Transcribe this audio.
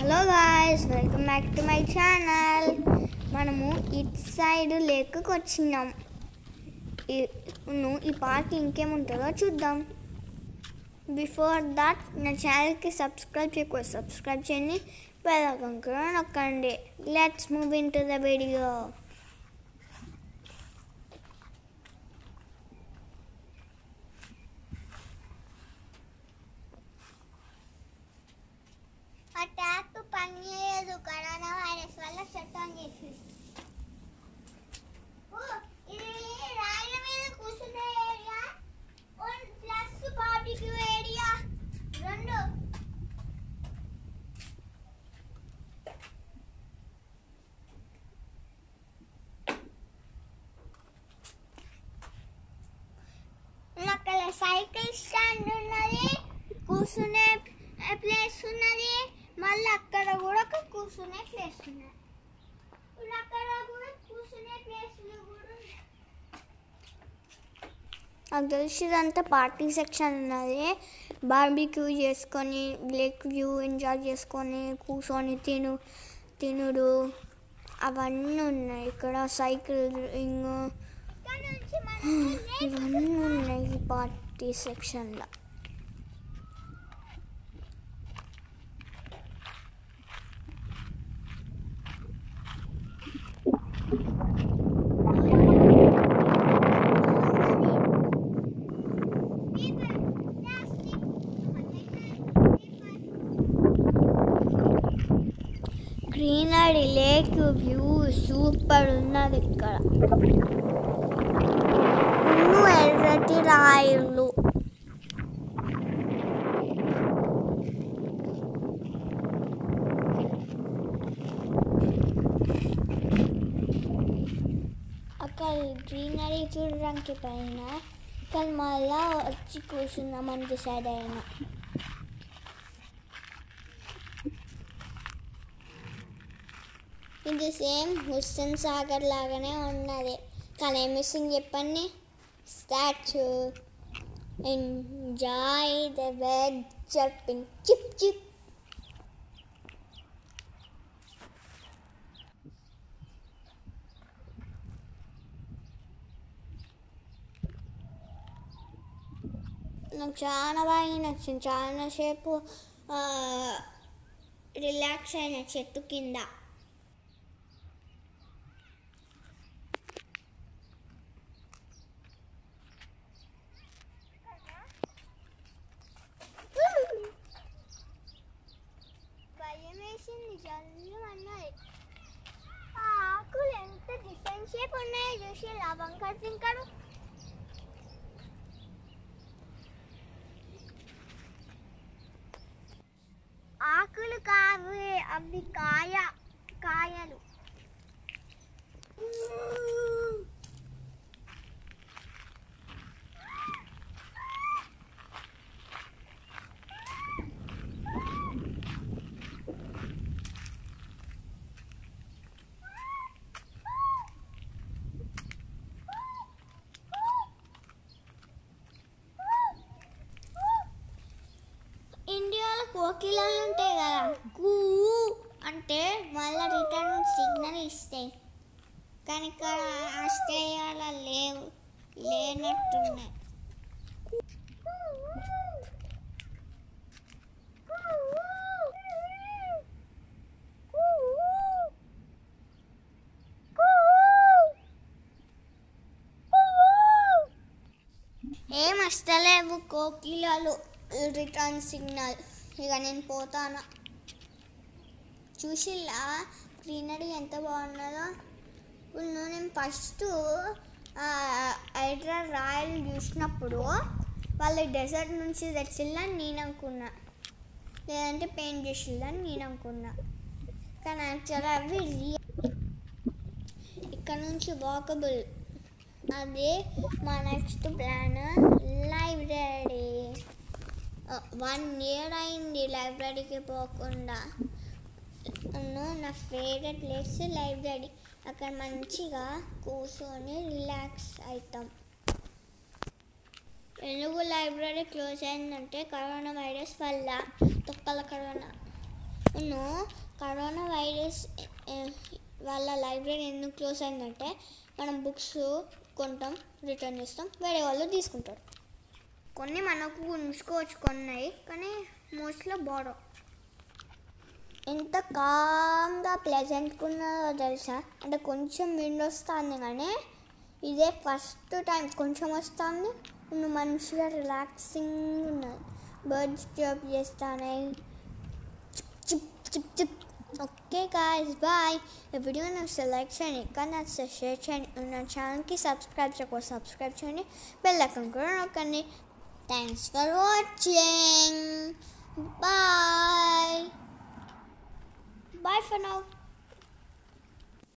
Hello guys welcome back to my channel మనము ఇట్ side లేక్కి వచ్చినాం ఈ- ను ఈ పార్క్ ఇంకేముంటుందో చూద్దాం బిఫోర్ దాట్ నా ఛానల్కి సబ్స్క్రైబ్ చేయకూడదు సబ్స్క్రైబ్ చేయండి బెల్ ఐకాన్ కూడా నొక్కండి let's move into the video ఆ ట్యాప్ పని చేయదు కరోనా వైరస్ వల్ల షట్ ఆన్ చేసి ఇది రాయిల మీద కూర్చునే ఏరియా ప్లస్ బార్బిక్యూ ఏరియా రెండు అక్కడ సైకిల్ స్టాండ్ ఉన్నది కూర్చునే ప్లేస్ ఉన్నది మళ్ళీ అక్కడ కూడా ఒక కూర్చునే ప్లేస్ ఉన్నది ఇప్పుడు అక్కడ కూడా కూర్చునే ప్లేస్లు కూడా ఉన్నాయి. నాకు తెలిసి ఇదంతా పార్టీ సెక్షన్ ఉన్నది బార్బిక్యూ చేసుకొని లేక్ వ్యూ ఎంజాయ్ చేసుకొని కూర్చొని తిను తినుడు అవన్నీ ఉన్నాయి ఇక్కడ సైకిల్ రింగ్ ఇవన్నీ ఉన్నాయి ఈ పార్టీ సెక్షన్లో గ్రీనరీ లేక్ వ్యూ సూపర్ ఉన్నది ఇక్కడ ఉన్ను ఎర్రటి రాయిలు అక్కడ గ్రీనరీ చూడడానికి పైన ఇక్కడ మళ్ళా వచ్చి కూర్చున్నామని డిసైడ్ అయినా ఇది సేమ్ హుస్సేన్ సాగర్ లాగానే ఉన్నది కానీ ఏం మిస్సింగ్ చెప్పండి స్టాచ్యూ ఎంజాయ్ ద వెగ్ జర్పింగ్ చిప్ చిప్ నాకు చాలా బాగా నచ్చింది చాలాసేపు రిలాక్స్ అయిన చెట్టు కింద భయం వేసింది జల్లు అన్నది ఆ ఆకులు ఎంత డిఫరెంట్ షేప్ ఉన్నాయో చూసి లవంగా తింటాడు ఆకులు కావే అవి కాయ కాయలు ఇండియాలో కోకిలలు ఉంటాయి కదా కూ అంటే మళ్ళీ రిటర్న్ సిగ్నల్ ఇస్తాయి కానీ ఇక్కడ ఆస్ట్రేలియాలో లేవు లేనట్టున్నాయి ఏం వస్తలేవు కోకిలలు రిటర్న్ సిగ్నల్ ఇక నేను పోతాను చూసిల్లా గ్రీనరీ ఎంత బాగున్నదో ఇప్పుడు నేను ఫస్ట్ హైడ్రా రాయల్ చూసినప్పుడు వాళ్ళు డెజర్ట్ నుంచి తెచ్చిల్లని నేను అనుకున్నా లేదంటే పెయింట్ చేసిల్లని నేను అనుకున్నా కానీ యాక్చువల్గా అవి రియల్ ఇక్కడ నుంచి వాకబుల్ అది మా next plan library one year అయింది లైబ్రరీకి పోకుండా నన్ను నా ఫేవరెట్ ప్లేస్ లైబ్రరీ అక్కడ మంచిగా కూర్చొని రిలాక్స్ అవుతాం ఎందుకు లైబ్రరీ క్లోజ్ అయిందంటే కరోనా వైరస్ వల్ల తొక్కల కరోనా నో కరోనా వైరస్ ఏ, వాళ్ళ లైబ్రరీ ఎందుకు క్లోజ్ అయిందంటే మనం బుక్స్ కొంటాం రిటర్న్ చేస్తాం వేరే వాళ్ళు తీసుకుంటారు కొన్ని మనకు ఉంచుకోవచ్చు కొన్నాయి కానీ మోస్ట్లో బాడో ఎంత కామ్గా ప్లెజెంట్గా ఉన్నదో తెలుసా అంటే కొంచెం విండ్ వస్తుంది కానీ ఇదే ఫస్ట్ టైం కొంచెం వస్తుంది నువ్వు మంచిగా రిలాక్సింగ్ ఉన్నది బర్డ్స్ జాబ్ చేస్తానే చిప్ చిప్ చిప్ ఓకే గాయస్ బాయ్ ఈ వీడియో నచ్చితే లైక్ చేయండి కానీ నచ్చితే షేర్ చేయండి నా ఛానల్కి సబ్స్క్రైబ్ చేయకపోతే సబ్స్క్రైబ్ చేయండి బెల్ ఐకాన్ కూడా నొక్కండి thanks for watching bye bye for now